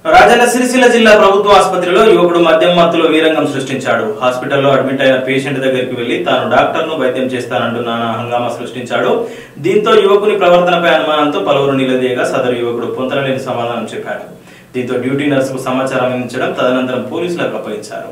రాజన్న సిరిసిల్ల జిల్లా ప్రభుత్వ ఆసుపత్రిలో యువకుడు మద్యం మత్తులో వీరంగం సృష్టించాడు హాస్పిటల్లో అడ్మిట్ అయిన పేషెంట్ దగ్గరికి వెళ్లి తాను డాక్టర్ను వైద్యం చేస్తానంటూ నానా హంగామా సృష్టించాడు దీంతో యువకుని ప్రవర్తనపై అనుమానంతో పలువురు నిలదీయగా సదరు యువకుడు పొంతనలేని సమాధానం చెప్పాడు దీంతో డ్యూటీ నర్సుకు సమాచారం అందించడం తదనంతరం పోలీసులకు అప్పగించారు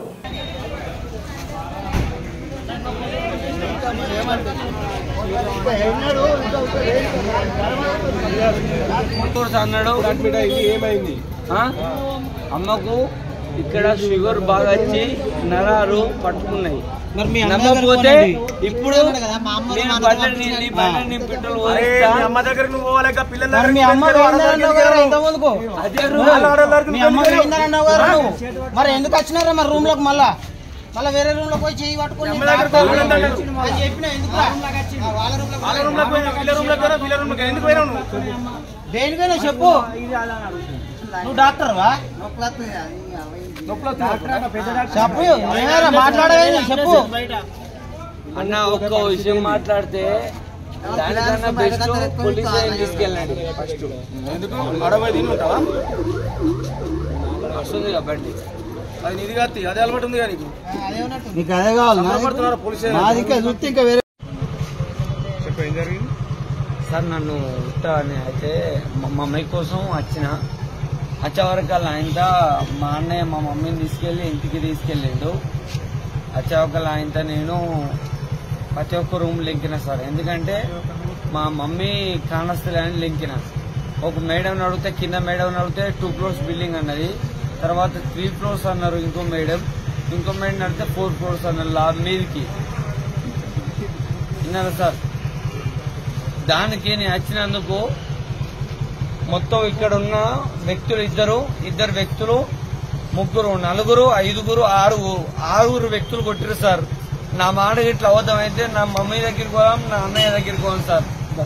డాక్టర్స్ అన్నాడు ఏమైంది ఆ? అమ్మకు ఇక్కడ షుగర్ బాగా వచ్చి నరాలు పట్టుకున్నాయి మరి మీ అమ్మ నమ్మకపోతే దగ్గరకు ఇప్పుడు అన్నాడు కదా, మా అమ్మ నేను మా బండి దగ్గరకు నీ పంపించిన- బండి నీ పెట్రోల్ అరే, పోయిస్తా. మీ అమ్మ దగ్గరికి నువ్వు పోవాలేక పిల్లల మరి దగ్గరికి మీ అమ్మ వెళ్తే వాళ్ళ పోయిందన్నావు దగ్గరికి కదా వెళ్ళు. ఇంతకుముందుకు అదే వాళ్ళ ఆడవాళ్ళ దగ్గరికి మీ అమ్మ వెళ్ళు. పోయిందన్నావు కదా నువ్వు మరి ఎందుకు వచ్చినారా మరి రూమ్ లోకి మళ్ళా మళ్ళా వేరే రూమ్ లో పోయి చేయి పట్టుకొని అమ్మ దగ్గరికి పోకూడదు అంటాడు. అది చెప్పినా ఎందుకు రా? ఆ, వాళ్ళ రూమ్ వాళ్ళ రూమ్ లోకి పోయినా, వీళ్ళ రూమ్ లోకి పోయినా, వీళ్ళ రూమ్ లోకి ఎందుకు పోయినావు నువ్వు దేనికైనా చెప్పు నువ్వు డాక్టర్ వా చెప్పు ఏమైనా మాట్లాడవేంది చెప్పు అన్న ఒక్క విషయం మాట్లాడితే దానికన్నా బెస్ట్ పోలీస్ స్టేషన్ తీసుకెళ్ళండి ఫస్ట్ ఎందుకు అడవై తిని ఉంటావా వస్తుంది కాబట్టి అది నీది కాదు అదే అలవాటు ఉంది కానీ నీకు నీకు అదే కావాలి సంబరపడుతున్నారు పోలీస్ స్టేషన్. నాది ఇంకా చూస్తే ఇంకా వేరే చెప్పు ఏం జరిగింది సార్ నన్ను ఉట్టా అని అయితే మా మమ్మీ కోసం వచ్చిన వచ్చే వరకు ఆయనతో మా అన్నయ్య మా మమ్మీని తీసుకెళ్ళి ఇంటికి తీసుకెళ్ళిండు వచ్చే వరకు ఆయనతో నేను ప్రతి ఒక్క రూమ్ లింకిన సార్ ఎందుకంటే మా మమ్మీ కానస్తలే అని లింకిన ఒక మేడం అడిగితే కింద మేడం అడిగితే టూ ఫ్లోర్స్ బిల్డింగ్ అన్నది తర్వాత త్రీ ఫ్లోర్స్ అన్నారు ఇంకో మేడం ఇంకో మేడం అడిగితే ఫోర్ ఫ్లోర్స్ అన్నారు లా మీదికి విన్నారా సార్ దానికి నేను వచ్చినందుకు మొత్తం ఇక్కడ ఉన్న వ్యక్తులు ఇద్దరు ఇద్దరు వ్యక్తులు ముగ్గురు నలుగురు ఐదుగురు ఆరుగురు ఆరుగురు వ్యక్తులు కొట్టిరు సార్ నా మాట ఇట్లా అవద్దం అయితే నా మమ్మీ దగ్గరికి పోదాం నా అన్నయ్య దగ్గరికి పోదాం సార్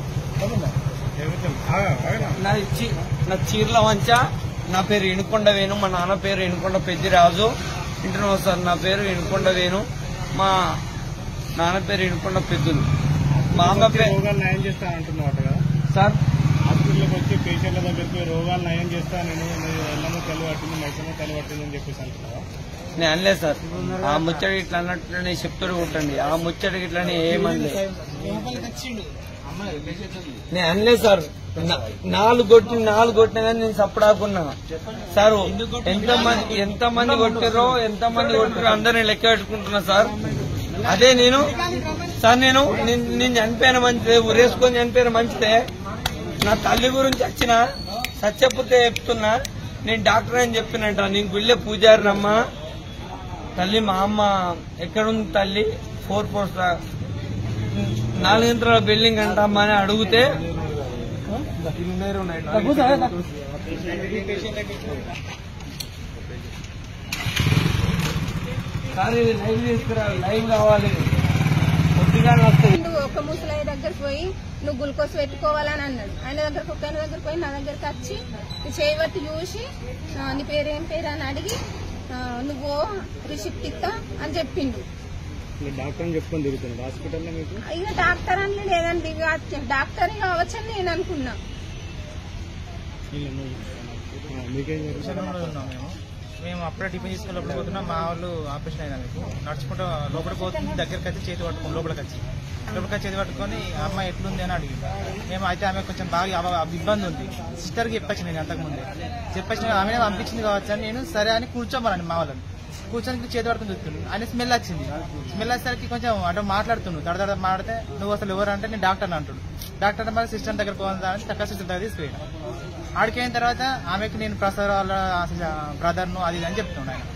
నా చి- నా చీరల వంచ నా పేరు ఇనుకొండ వేణు మా నాన్న పేరు ఇనుకొండ పెద్దిరాజు ఇంటున్నావు సార్ నా పేరు ఇనుకొండ వేణు మా నాన్న పేరు ఇనుకొండ పెద్దులు మా అమ్మ పేరు రోగాలు నయం చేస్తా అంటున్నావు కదా సార్ హాస్పిటల్కి వచ్చి పేషెంట్ల దగ్గరికి రోగాలు నయం చేస్తా నేను ఎల్లమో తల్లి పట్టింది మైసమ్మ తల్లి పట్టింది అని చెప్పేసి అంటున్నావా నేను అనలేదు సార్ ఆ ముచ్చడి ఇట్లా అన్నట్టు చెప్తాడు కొట్టండి ఆ ముచ్చడి ఇట్లని ఏమనలే నేను అనలేదు సార్ నా- నాలుగు కొట్టి నాలుగు కొట్టినా కానీ నేను సప్పుడాకున్నా సార్ ఎంత మంది ఎంత మంది కొట్టారో ఎంత మంది కొట్టారో అందరిని లెక్క పెట్టుకుంటున్నా సార్ అదే నేను సార్ నేను నేను- నేను చనిపోయిన మంచిదే ఉరేసుకొని చనిపోయిన మంచిదే నా తల్లి గురించి వచ్చిన సత్యపుతే చెప్తున్నా నేను డాక్టర్ అని చెప్పినట్ట నేను గుళ్ళే పూజారినమ్మా తల్లి మా అమ్మ ఎక్కడుంది తల్లి ఫోర్ ఫోర్స్ నాలుగింతల బిల్డింగ్ అంటమ్మా అని అడిగితే కానీ లైవ్ తీసుకురా లైవ్ కావాలి కొద్దిగా వస్తుంది నువ్వు ఒక ముసలాయి దగ్గరికి పోయి నువ్వు గ్లూకోజ్ పెట్టుకోవాలని అన్నాడు ఆయన దగ్గరకు ఒక ఆయన దగ్గరికి పోయి నా దగ్గరికి వచ్చి నీ చేయబట్టి చూసి ఆ, నీ పేరు ఏం పేరు అని అడిగి ఆ, నువ్వు రిసిప్ట్ ఇస్తా అని చెప్పిండు డాక్టర్ అని చెప్పుకొని తిరుగుతున్నాడు హాస్పిటల్లో మీకు ఇక డాక్టర్ అని లేదండి ఇక డాక్టర్ కావచ్చని నేను అనుకున్నా మీకేం జరిగింది మేము అప్పుడే టిఫిన్ తీసుకుని లోపలికి పోతున్నాం మా వాళ్ళు ఆపరేషన్ అయినా మీకు నడుచుకుంటూ లోపలికి పోతుంది దగ్గరికి వచ్చి చేతి పట్టుకుని లోపలికి వచ్చి లోపలికి వచ్చి చేతి పట్టుకొని ఆ అమ్మాయి ఎట్లుంది అని అడిగింది మేము అయితే ఆమె కొంచెం బాగా అవ- అవ- ఇబ్బంది ఉంది సిస్టర్కి చెప్పచ్చు నేను అంతకుముందే చెప్పచ్చిన ఆమె పంపించింది కావచ్చు అని నేను సరే అని కూర్చోమన్నాను మా వాళ్ళని కూర్చొని చేతి పట్టుకుని చూస్తుంది ఆయన స్మెల్ వచ్చింది స్మెల్ వచ్చేసరికి కొంచెం అటు మాట్లాడుతుండు దడ దడ మాట్లాడితే నువ్వు అసలు ఎవరు అంటే నేను డాక్టర్ అంటాడు డాక్టర్ మరి సిస్టర్ దగ్గర పోదా అని చక్కగా సిస్టర్ దగ్గర తీసుకుపోయాను ఆడిపోయిన తర్వాత ఆమెకు నేను ప్రసాద్ వాళ్ళ బ్రదర్ను అది ఇది అని చెప్తున్నాను ఆయన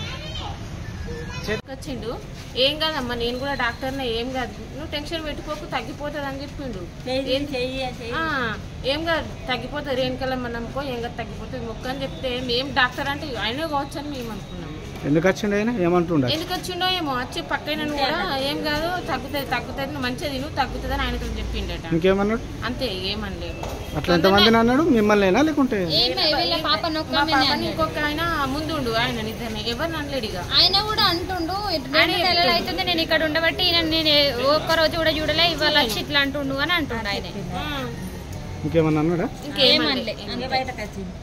వచ్చిండు ఏం కాదమ్మా నేను కూడా డాక్టర్నే ఏం కాదు నువ్వు టెన్షన్ పెట్టుకోకు తగ్గిపోతుంది అని చెప్పిండు ఏం- ఆ, ఏం కాదు తగ్గిపోతుంది రేణుకలమ్మ నమ్మకో ఏం కాదు తగ్గిపోతుంది మొక్క అని చెప్తే మేము డాక్టర్ అంటే ఆయనే కావచ్చు అని మేము అనుకున్నాము ఎందుకు వచ్చిండు ఆయన ఏమంటుండ ఎందుకు వచ్చిండో ఏమో వచ్చి పక్కన కూడా ఏం కాదు తగ్గుతుంది తగ్గుతుంది నువ్వు మంచిగా తిను తగ్గుతుంది అని ఆయనతో చెప్పిండట ఇంకేమన్నాడు అంతే ఏమనలేదు అట్లా ఎంతమందిని అన్నాడు మిమ్మల్ని లేకుంటే మా పాపని ఇంకొక ఆయన ముందుండు ఆయన నిజమే ఎవరిని అనలేడు ఇక ఆయన కూడా అంటుండు ఇటు రెండు నెలలు అవుతుంది నేను ఇక్కడ ఉండబట్టి ఈయన నేను ఏ- ఒక్క రోజు కూడా చూడలే ఇవాళ వచ్చి ఇట్లా అంటుండు అని అంటుండు ఆయన ఇంకేమన్నా అన్నాడా ఇంకేమనలే